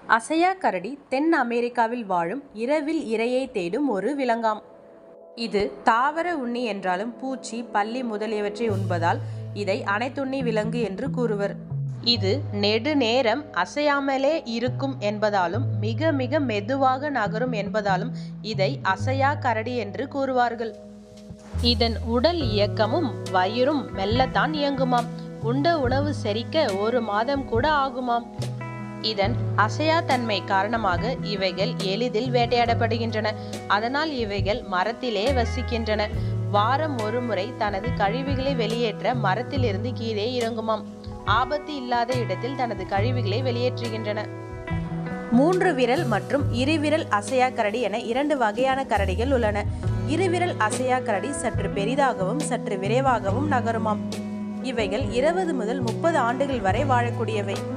அசையா கரடி தென் அமெரிக்காவில் வாழும் இரவில் இரையை தேடும் ஒரு விலங்காம் இது தாவர உண்ணி என்றாலும் பூச்சி பல்லி முதலியவற்றை உண்பதால் இதை அனைத்துண்ணி விலங்கு என்று கூறுவர் இது நெடுநேரம் அசையாமலே இருக்கும் என்பதாலும் மிக மிக மெதுவாக நகரும் என்பதாலும் இதை அசையா கரடி என்று கூறுவார்கள் இதன் உடல் இயக்கமும் வயிறும் மெல்லத்தான் இயங்குமாம் உண்ட உணவு செரிக்க ஒரு மாதம் கூட ஆகுமாம் இதன் அசையா தன்மை காரணமாக இவைகள் எளிதில் வேட்டையாடப்படுகின்றன அதனால் இவைகள் மரத்திலே வசிக்கின்றன வாரம் ஒரு முறை தனது கழிவுகளை வெளியேற்ற மரத்திலிருந்து கீழே இறங்குமாம் ஆபத்து இல்லாத இடத்தில் தனது கழிவுகளை வெளியேற்றுகின்றன மூன்று விரல் மற்றும் இருவிரல் அசையா கரடி என இரண்டு வகையான கரடிகள் உள்ளன இருவிரல் அசையா கரடி சற்று பெரிதாகவும் சற்று விரைவாகவும் நகருமாம் இவைகள் இருபது முதல் முப்பது ஆண்டுகள் வரை வாழக்கூடியவை